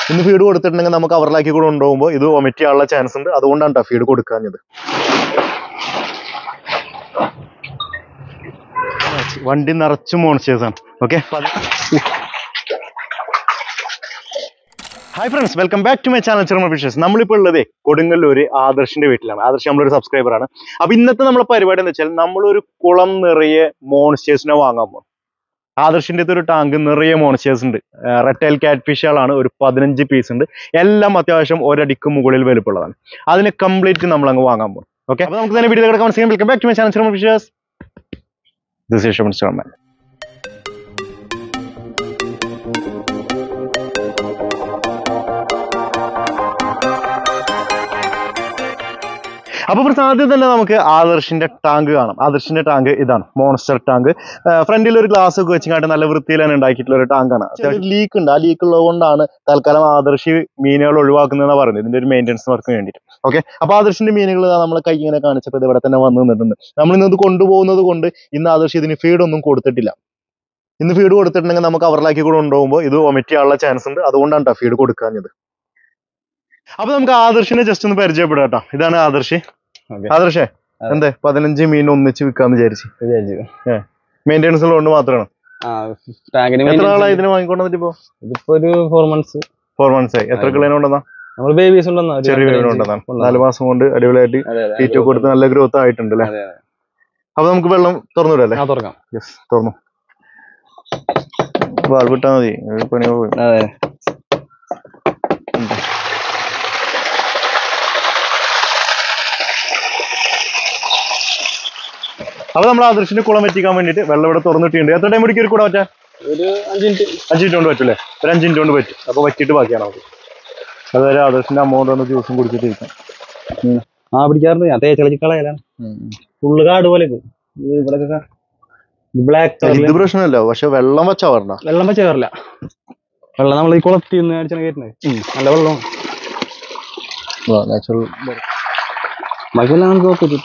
ഇന്ന് ഫീഡ് കൊടുത്തിട്ടുണ്ടെങ്കിൽ നമുക്ക് കവറിലാക്കി കൂടെ കൊണ്ടുപോകുമ്പോൾ ഇത് വൊമിറ്റ് ചെയ്യാനുള്ള ചാൻസ് ഉണ്ട് അതുകൊണ്ടാണ് കേട്ടോ ഫീഡ് കൊടുക്കാഞ്ഞത് വണ്ടി നിറച്ചും മോൺസ്റ്റേഴ്സ് ആണ് okay hi friends welcome back to my channel Cheruma fishers നമ്മളിപ്പോൾ ഉള്ളത് കൊടുങ്ങല്ലൂര് ആദർശിന്റെ വീട്ടിലാണ് ആദർശ് നമ്മളൊരു സബ്സ്ക്രൈബറാണ് അപ്പൊ ഇന്നത്തെ നമ്മളെ പരിപാടി എന്ന് വെച്ചാൽ നമ്മളൊരു കുളം നിറയെ മോൺസ്റ്റേഴ്സിനെ വാങ്ങാൻ പോകും ആദർശിന്റെ ഒരു ടാങ്ക് നിറയെ മോൺസ്റ്റേഴ്സ് ഉണ്ട് റെറ്റൈൽ കാറ്റ് ഫിഷുകളാണ് ഒരു പതിനഞ്ച് പീസ് ഉണ്ട് എല്ലാം അത്യാവശ്യം ഒരടിക്ക് മുകളിൽ വലുപ്പമുള്ളതാണ് അതിന് കംപ്ലീറ്റ് നമ്മൾ അങ്ങ് വാങ്ങാൻ പോകും ഓക്കെ അപ്പൊ നമുക്ക് തന്നെ വീഡിയോ കിടക്കാൻ ചെയ്യാം welcome back to my channel Cheruma fishers this is Shaman അപ്പൊ first ആദ്യം തന്നെ നമുക്ക് ആദർശിന്റെ ടാങ്ക് കാണാം ആദർശിന്റെ ടാങ്ക് ഇതാണ് മോൺസ്റ്റർ ടാങ്ക് ഫ്രണ്ടിൽ ഒരു ഗ്ലാസ് ഒക്കെ വെച്ചിട്ട് നല്ല വൃത്തിയിൽ തന്നെ ഉണ്ടാക്കിയിട്ടുള്ള ഒരു ടാങ്കാണ് ലീക്ക് ഉണ്ട് ആ ലീക്ക് ഉള്ളത് കൊണ്ടാണ് തൽക്കാലം ആദർശി മീനുകൾ ഒഴിവാക്കുന്നതെന്ന് പറയുന്നത് ഇതിന്റെ ഒരു മെയിൻ്റെനൻസ് വർക്കിന് വേണ്ടിയിട്ട് ഓക്കെ അപ്പൊ ആദർശിന്റെ മീനുകൾ നമ്മളെ കൈ ഇങ്ങനെ കാണിച്ചപ്പോൾ ഇത് ഇവിടെ തന്നെ വന്ന് നിന്നിട്ടുണ്ട് നമ്മൾ ഇന്ന് ഇത് കൊണ്ടുപോകുന്നത് കൊണ്ട് ഇന്ന് ആദർശി ഇതിന് ഫീഡ് ഒന്നും കൊടുത്തിട്ടില്ല ഇന്ന് ഫീഡ് കൊടുത്തിട്ടുണ്ടെങ്കിൽ നമുക്ക് കവറിലാക്കി കൂടെ കൊണ്ടുപോകുമ്പോൾ ഇത് വൊമിറ്റ് ചെയ്യാനുള്ള ചാൻസ് ഉണ്ട് അതുകൊണ്ടാണ് കേട്ടോ ഫീഡ് കൊടുക്കാഞ്ഞത് അപ്പൊ നമുക്ക് ആദർശിനെ ജസ്റ്റ് ഒന്ന് പരിചയപ്പെടാം കേട്ടോ ഇതാണ് ആദർശ് ഓക്കെ ആദർശേ അതെ. എന്തേ പതിനഞ്ച് മീൻ ഒന്നിച്ച് വിൽക്കാന്ന് വിചാരിച്ചു വിചാരിച്ചു മെയിൻ്റെനൻസ് ഉള്ളതുകൊണ്ട് മാത്രമാണ് ആ ടാങ്കിന് എത്ര maintenance ആളായി ഇതിന് വാങ്ങിക്കൊണ്ടിട്ട് ഇപ്പോ ഇതിപ്പോ ഒരു ഫോർ മന്ത്സ് ഫോർ മന്ത്സ് ആയി എത്ര അതെ. കിലോനെ കൊണ്ടുവന്നാ നമ്മൾ ബേബീസ് ഉണ്ടെന്നാ ഒരു ചെറിയ രണ്ട് മീൻ range കൊണ്ടുവന്നാ കൊണ്ടുവന്നാ. നാല് മാസം കൊണ്ട് അടിപൊളിയായിട്ട് അതെ, അതെ, തീറ്റ കൊടുത്ത് നല്ല ഗ്രോത്ത് ആയിട്ടുണ്ട് അല്ലേ അതെ, അതെ. അപ്പൊ നമുക്ക് വെള്ളം തുറന്നുവിടല്ലേ ആ തുറക്കാം യെസ് തുറന്നു വാൾ വിട്ടാ മതി ഒരു പണി പോയി അതെ അപ്പൊ നമ്മൾ ആദർശിന്റെ കുളം വെറ്റിക്കാൻ വേണ്ടിട്ട് വെള്ളം ഇവിടെ തുറന്നിട്ടുണ്ട് എത്ര ടൈം പിടിക്കും ഒരു കുളം പറ്റാ ഒരു അഞ്ച് മിനിറ്റ് അഞ്ച് മിനിറ്റ് കൊണ്ട് പറ്റൂലേ ഒരു അഞ്ച് മിനിറ്റ് കൊണ്ട് പറ്റും അപ്പൊ വറ്റിയിട്ട് ബാക്കിയാണ് നമുക്ക് അതുവരെ ആദർശിന്റെ അമ്മ ഒന്ന് ജ്യൂസും കുടിച്ചിട്ട് ഇരിക്കാം ആ പിടിക്കാറുണ്ട് ഞാൻ തേച്ച് കളിച്ച് കളയലാണ് ഫുള്ള് കാട് പോലെ ഇത് ഇവിടെ ബ്ലാക്ക് ഇത് പ്രശ്നമില്ല പക്ഷെ വെള്ളം വെച്ചാ പറഞ്ഞ വെള്ളം വെച്ച് കയറില്ല വെള്ളം നമ്മൾ ഈ കുളത്തിൽ നിന്ന് അടിച്ചാണ് കയറ്റുന്നത് നല്ല വെള്ളമാണ് നാച്ചുറൽ ബാക്കിയെല്ലാം നമുക്ക് നോക്കി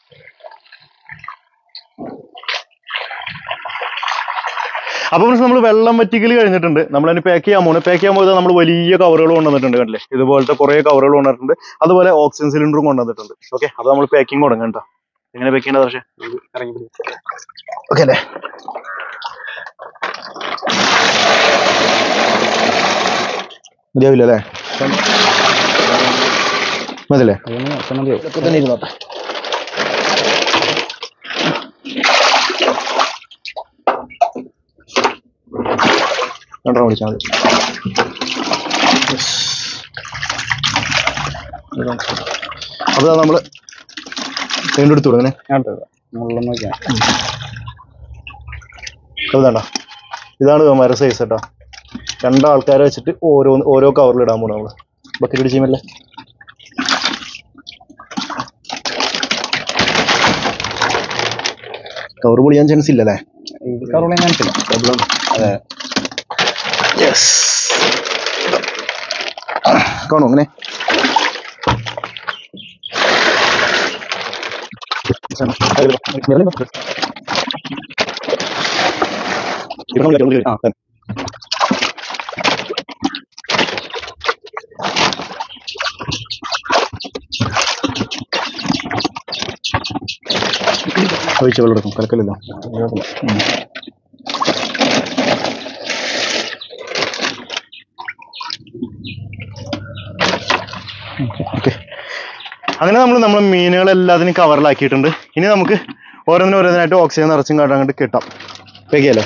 അപ്പൊ നമ്മൾ വെള്ളം വറ്റിക്കൽ കഴിഞ്ഞിട്ടുണ്ട് നമ്മൾ അതിന് പാക്ക് ചെയ്യാൻ പോകുന്നത് പാക്ക് ചെയ്യാൻ പോയത് നമ്മൾ വലിയ കവറുകൾ കൊണ്ടുവന്നിട്ടുണ്ട് കണ്ടില്ലേ ഇതുപോലത്തെ കുറെ കവറുകൾ കൊണ്ടുവന്നിട്ടുണ്ട് അതുപോലെ ഓക്സിജൻ സിലിണ്ടറും കൊണ്ടുവന്നിട്ടുണ്ട് ഓക്കെ അപ്പൊ നമ്മൾ പാക്കിംഗ് തുടങ്ങാം കേട്ടോ എങ്ങനെ പാക്ക് ചെയ്യേണ്ടത് പക്ഷേ ഇറങ്ങി പിടി. ഓക്കെ അല്ലേ മതിയാവില്ല അല്ലേ മതിയല്ലേ അതൊന്ന് അത്ര മതിയാവും. ഇതൊക്കെ തന്നെ ഇരുന്നോട്ടെ രണ്ടെണ്ണം വിളിച്ചാൽ മതി അപ്പൊ നമ്മള് വീണ്ടും എടുത്തു കൊടുങ്ങനെ ഞാൻ എടുത്തത്. മുകളിൽ നോക്കിയാ ഇതാണ്ട ഇതാണ് മര സൈസ് കേട്ടോ രണ്ടാൾക്കാരെ വെച്ചിട്ട് ഓരോ ഓരോ കവറിൽ ഇടാൻ പോണ നമ്മള് ബക്കറ്റ് അടിച്ചുമല്ലേ കവർ പൊളിയാൻ ചാൻസ് ഇല്ലല്ലേ ഇത് കറുളയും കാണിച്ചില്ല അതെ യെസ് കാണോ അങ്ങനെ ആ ഒഴിച്ച് വെള്ളം എടുക്കും കലക്കലല്ലോ ഓക്കെ അങ്ങനെ നമ്മൾ നമ്മൾ മീനുകളെല്ലാത്തിനും കവറിലാക്കിയിട്ടുണ്ട് ഇനി നമുക്ക് ഓരോന്നിനും ഓരോന്നിനായിട്ട് ഓക്സിജൻ നിറച്ചും കാട്ടാൻ അങ്ങോട്ട് കിട്ടാം പേക്കിയല്ലേ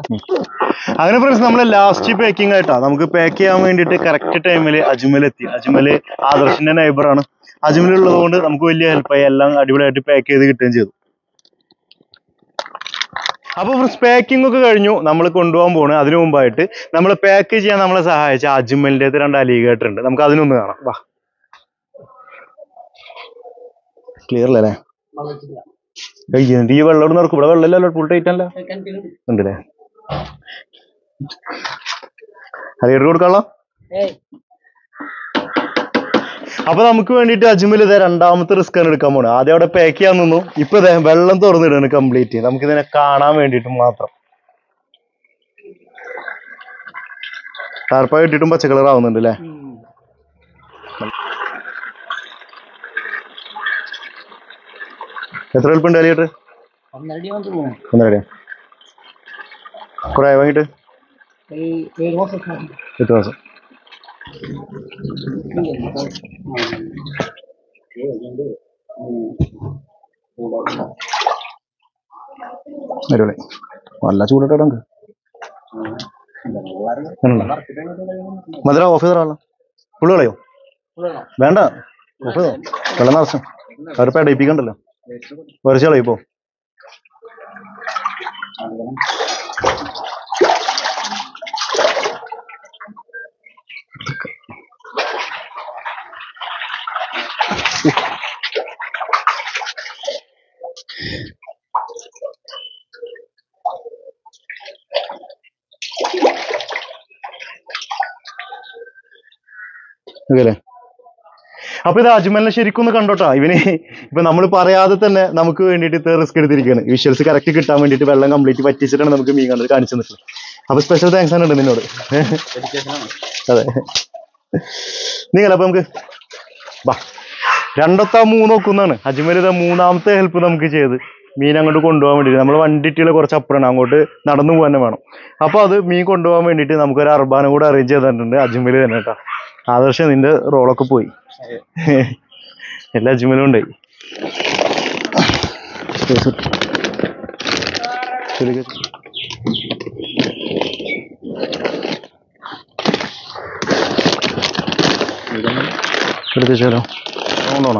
അങ്ങനെ ഫ്രണ്ട്സ് നമ്മളെ ലാസ്റ്റ് പാക്കിംഗ് ആയിട്ടാ നമുക്ക് പാക്ക് ചെയ്യാൻ വേണ്ടിയിട്ട് കറക്റ്റ് ടൈമിൽ അജ്മൽ എത്തി അജ്മൽ ആദർശിന്റെ നൈബറാണ് അജ്മൽ ഉള്ളത് കൊണ്ട് നമുക്ക് വലിയ ഹെൽപ്പായി എല്ലാം അടിപൊളിയായിട്ട് പാക്ക് ചെയ്ത് കിട്ടുകയും ചെയ്തു അപ്പൊ ഫ്രണ്ട്സ് പാക്കിംഗ് ഒക്കെ കഴിഞ്ഞു നമ്മൾ കൊണ്ടുപോകാൻ പോണ് അതിനു മുമ്പായിട്ട് നമ്മൾ പാക്ക് ചെയ്യാൻ നമ്മളെ സഹായിച്ച അജ്മലിന്റെ രണ്ട് അലിഗേറ്റർ ഉണ്ട് നമുക്ക് അതിനൊന്ന് കാണാം വാ ക്ലിയർ അല്ലേ ഈ വെള്ളം ഇവിടെ നടക്കും ഇവിടെ വെള്ളമില്ലല്ലോ ഫുൾ ടൈറ്റ് അല്ല ഉണ്ടല്ലേ അലിഗേറ്റർ കൊടുക്കാനുള്ള അപ്പൊ നമുക്ക് വേണ്ടിയിട്ട് അജ്മൽ ഇതേ രണ്ടാമത്തെ റിസ്ക് ആണ് എടുക്കാൻ പോണത് ആദ്യം അവിടെ പാക്ക് ചെയ്യാൻ നിന്നു ഇപ്പൊ ഇതേ വെള്ളം തുറന്നിടാണ് കംപ്ലീറ്റ് നമുക്ക് ഇതിനെ കാണാൻ വേണ്ടിയിട്ട് മാത്രം ടാർപ്പായി ഇട്ടിട്ടും പച്ച കളർ ആവുന്നുണ്ട് അല്ലേ എത്ര എളുപ്പമുണ്ട് അലിയേട്ട് ഒന്നരടി വന്ന് പോകും ഒന്നരടിയാ കുറെ വാങ്ങിട്ട് ഏഴ് മാസം എട്ട് മാസം അടിപൊളി നല്ല ചൂടിട്ട് നമുക്ക് മധുര ഓഫ് ചെയ്തോ പുള്ളി കളയോ വേണ്ട ഓഫ് ചെയ്തോ വെള്ളം നിറച്ചു അവരിപ്പോ അടയിപ്പിക്കണ്ടല്ലോ വരച്ച് കളയും ഇപ്പോ ഇതല്ലേ അപ്പൊ ഇത് അജ്മലിനെ ശരിക്കും ഒന്ന് കണ്ടോട്ടാ ഇവന് ഇപ്പൊ നമ്മൾ പറയാതെ തന്നെ നമുക്ക് വേണ്ടിയിട്ട് ഇത്ര റിസ്ക് എടുത്തിരിക്കുകയാണ് വിഷ്വൽസ് കറക്റ്റ് കിട്ടാൻ വേണ്ടിയിട്ട് വെള്ളം കംപ്ലീറ്റ് വറ്റിച്ചിട്ടാണ് നമുക്ക് മീൻ കണ്ടത് കാണിച്ചു തന്നിട്ടുള്ളത് അപ്പൊ സ്പെഷ്യൽ താങ്ക്സ് ആണ് ഉണ്ട് നിന്നോട് അതെ നിങ്ങൾ അപ്പൊ നമുക്ക് ബാ രണ്ടൊത്താ മൂന്നോക്കുന്നാണ് അജ്മൽ ഇതാ മൂന്നാമത്തെ ഹെൽപ്പ് നമുക്ക് ചെയ്ത് മീൻ അങ്ങോട്ട് കൊണ്ടുപോകാൻ വേണ്ടിയിട്ട് നമ്മൾ വണ്ടിട്ടിയുള്ള കുറച്ച് അപ്പുറമാണ് അങ്ങോട്ട് നടന്നു പോകാൻ തന്നെ വേണം അപ്പൊ അത് മീൻ കൊണ്ടുപോകാൻ വേണ്ടിയിട്ട് നമുക്കൊരു അർബാനം കൂടെ അറേഞ്ച് ചെയ്തിട്ടുണ്ട് അജ്മൽ തന്നെ കേട്ടോ ആദർശം നിന്റെ റോളൊക്കെ പോയി എല്ലാ അജ്മലും ഉണ്ടായി Space വിട്ടു. ശരി, ശരി. എടുത്തേച്ചാലോ കൊണ്ടോണോ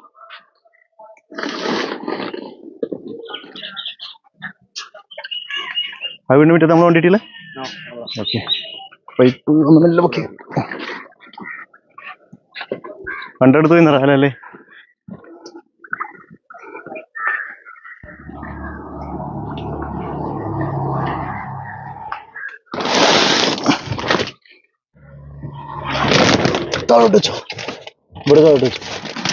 ആ വീണ്ടും വിട്ടിട്ട് നമ്മൾ വേണ്ടിയിട്ടില്ല ഓക്കെ പൈപ്പ് ഒന്നുമില്ല ഓക്കെ കണ്ടെടുത്ത് നിറല്ലേ താഴോട്ട് വെച്ചോ ഇവിടെ താഴോട്ട് വെച്ചോ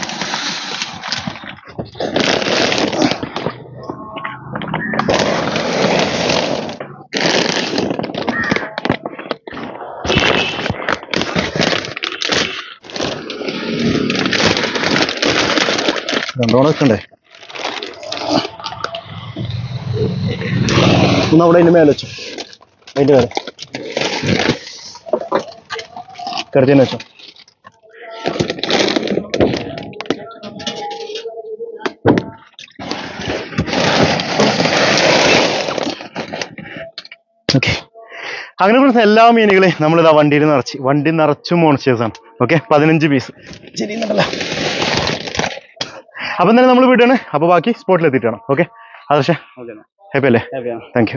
രണ്ടോണം വെക്കണ്ടേ ഒന്ന് അവിടെ അതിന്റെ മേലെ വെച്ചോ അതിന്റെ മേലെ കിടത്തി തന്നെ വെച്ചോ ഓക്കെ അങ്ങനെ ഫ്രണ്ട്സ് എല്ലാ മീനുകളെയും നമ്മളിതാ വണ്ടിയിൽ നിറച്ച് വണ്ടി നിറച്ചും മോൺസ്റ്റേഴ്സ് ആണ് ഓക്കെ പതിനഞ്ച് പീസ് ശരിയുന്നുണ്ടല്ലോ അപ്പം തന്നെ നമ്മൾ വിടുകയാണ് അപ്പോൾ ബാക്കി സ്പോട്ടിൽ എത്തിയിട്ടാണ് ഓക്കെ ആദർശ ഹാപ്പി അല്ലേ താങ്ക് യു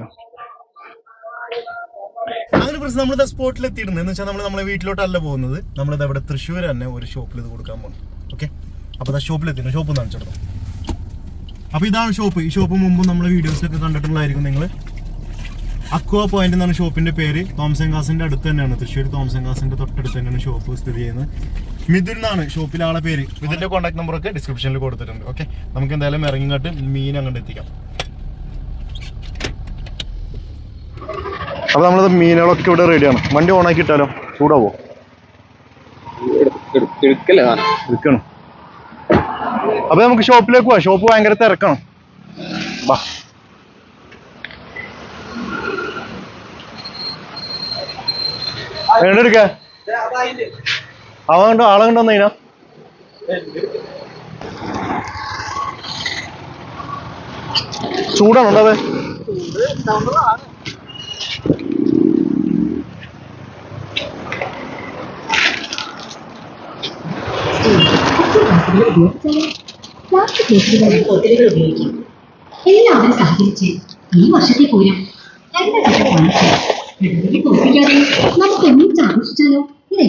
അങ്ങനെ പ്രശ്നം നമ്മൾ സ്പോട്ടിൽ എത്തിയിട്ടുണ്ട് എന്ന് വെച്ചാൽ നമ്മൾ നമ്മളെ വീട്ടിലോട്ടല്ല പോകുന്നത് നമ്മളിത് ഇവിടെ തൃശ്ശൂർ തന്നെ ഒരു ഷോപ്പിൽ ഇത് കൊടുക്കാൻ പോകുന്നു ഓക്കെ അപ്പോൾ ഷോപ്പിൽ എത്തിയിട്ടുണ്ട് ഷോപ്പ് കാണിച്ചെടുത്തു അപ്പോൾ ഇതാണ് ഷോപ്പ് ഈ ഷോപ്പ് മുമ്പ് നമ്മളെ വീഡിയോസിലൊക്കെ കണ്ടിട്ടുള്ളതായിരിക്കും നിങ്ങൾ അക്വ പോയിന്റ് എന്നാണ് ഷോപ്പിന്റെ പേര് തോംസൻ കാസിന്റെ അടുത്ത് തന്നെയാണ് തൃശ്ശൂർ തോംസൻ കാസിന്റെ തൊട്ടടുത്ത് തന്നെയാണ് ഷോപ്പ് സ്ഥിതി ചെയ്യുന്നത് മിഥുൻ എന്നാണ് ഷോപ്പിലെ ആളെ പേര് ഇതിന്റെ കോൺടാക്ട് നമ്പർ ഒക്കെ ഡിസ്ക്രിപ്ഷനിൽ കൊടുത്തിട്ടുണ്ട് ഓക്കെ നമുക്ക് എന്തായാലും ഇറങ്ങിങ്ങോട്ട് മീൻ അങ്ങോട്ട് എത്തിക്കാം അപ്പൊ നമ്മളത് മീനുകളൊക്കെ ഇവിടെ റെഡിയാണ് വണ്ടി ഓണാക്കി ഇട്ടാലോ ചൂടാവോ എടുക്കണം അപ്പൊ നമുക്ക് ഷോപ്പിലേക്ക് പോവാം ഷോപ്പ് ഭയങ്കര തിരക്കാണ് ബാ എങ്ങനെടുക്ക അവൻ കണ്ടോ ആളെ കണ്ടോ അതിനാ ചൂടാണോ ഉണ്ടാവേ ഉപയോഗിച്ചാലോ പ്ലാസ്റ്റിക് ബോട്ടിലുകൾ ബോട്ടിലുകൾ ഉപയോഗിക്കാം എല്ലാവരും സഹകരിച്ച് ഈ വർഷത്തെ പൂരം രണ്ട് വർഷം വാങ്ങിച്ചു പ്രകൃതിയെ തോൽപ്പിക്കാതെ നമുക്ക് ഒന്നിച്ച് ആഘോഷിച്ചാലോ ഇല്ലേ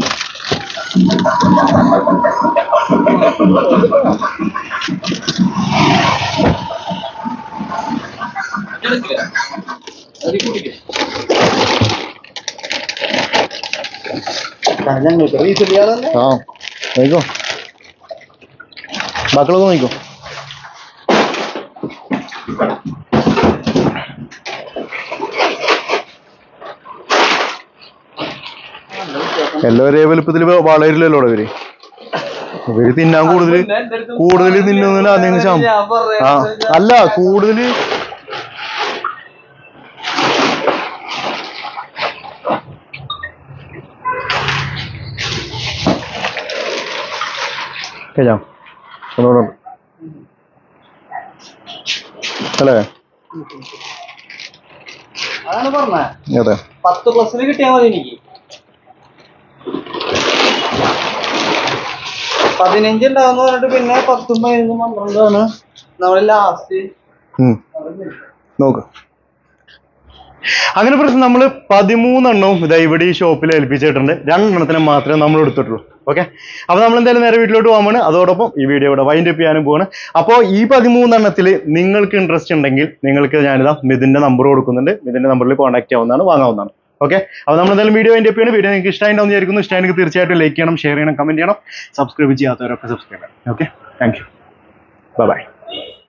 ആ നോക്കോ മക്കളൊക്കെ നോക്കോ എല്ലാവരും ഒരേ വലുപ്പത്തിൽ വളരില്ലല്ലോ ഇവര് ഇവര് തിന്നാൻ കൂടുതൽ കൂടുതൽ തിന്നുന്നില്ല അധികം ശാം ആ അല്ല കൂടുതൽ കഴിയാം ഒന്നുകൂടെ അല്ലേ അതാണ് പറഞ്ഞത് അതെ പത്ത് പ്ലസിന് കിട്ടിയാൽ മതി എനിക്ക് പതിനഞ്ച് ഉണ്ടാവുന്ന പറഞ്ഞിട്ട് പിന്നെ പത്തും പതിനഞ്ചും പന്ത്രണ്ടാണ് നമ്മൾ ലാസ്റ്റ് ഉം. നോക്ക് അങ്ങനെ പ്രശ്നം നമ്മൾ പതിമൂന്നെണ്ണവും ഇതാ ഇവിടെ ഈ ഷോപ്പിൽ ഏൽപ്പിച്ചിട്ടുണ്ട് രണ്ടെണ്ണത്തിന് മാത്രമേ നമ്മൾ എടുത്തിട്ടുള്ളൂ ഓക്കെ അപ്പൊ നമ്മൾ എന്തായാലും നേരെ വീട്ടിലോട്ട് പോകാൻ അതോടൊപ്പം ഈ വീഡിയോ ഇവിടെ വൈൻഡ് അപ്പ് ചെയ്യാനും പോവാണ് അപ്പോൾ ഈ പതിമൂന്നെണ്ണത്തിൽ നിങ്ങൾക്ക് ഇൻട്രസ്റ്റ് ഉണ്ടെങ്കിൽ നിങ്ങൾക്ക് ഞാനിതാ മിഥുന്റെ നമ്പർ കൊടുക്കുന്നുണ്ട് മിഥുന്റെ നമ്പറിൽ കോൺടാക്ട് ചെയ്യാവുന്നതാണ് വാങ്ങാവുന്നതാണ് ഓക്കെ അപ്പോൾ നമ്മൾ എന്തായാലും വീഡിയോ വൈൻഡ് അപ്പ് ചെയ്യണം വീഡിയോ നിങ്ങൾക്ക് ഇഷ്ടമായിട്ടുണ്ടാവും വിചാരിക്കുന്നു ഇഷ്ടമായെങ്കിൽ തീർച്ചയായിട്ടും ലൈക്ക് ചെയ്യണം ഷെയർ ചെയ്യണം കമന്റ് ചെയ്യണം സബ്സ്ക്രൈബ് ചെയ്യാത്തവരൊക്കെ സബ്സ്ക്രൈബ് ചെയ്യണം ഓക്കെ താങ്ക് യു ബൈ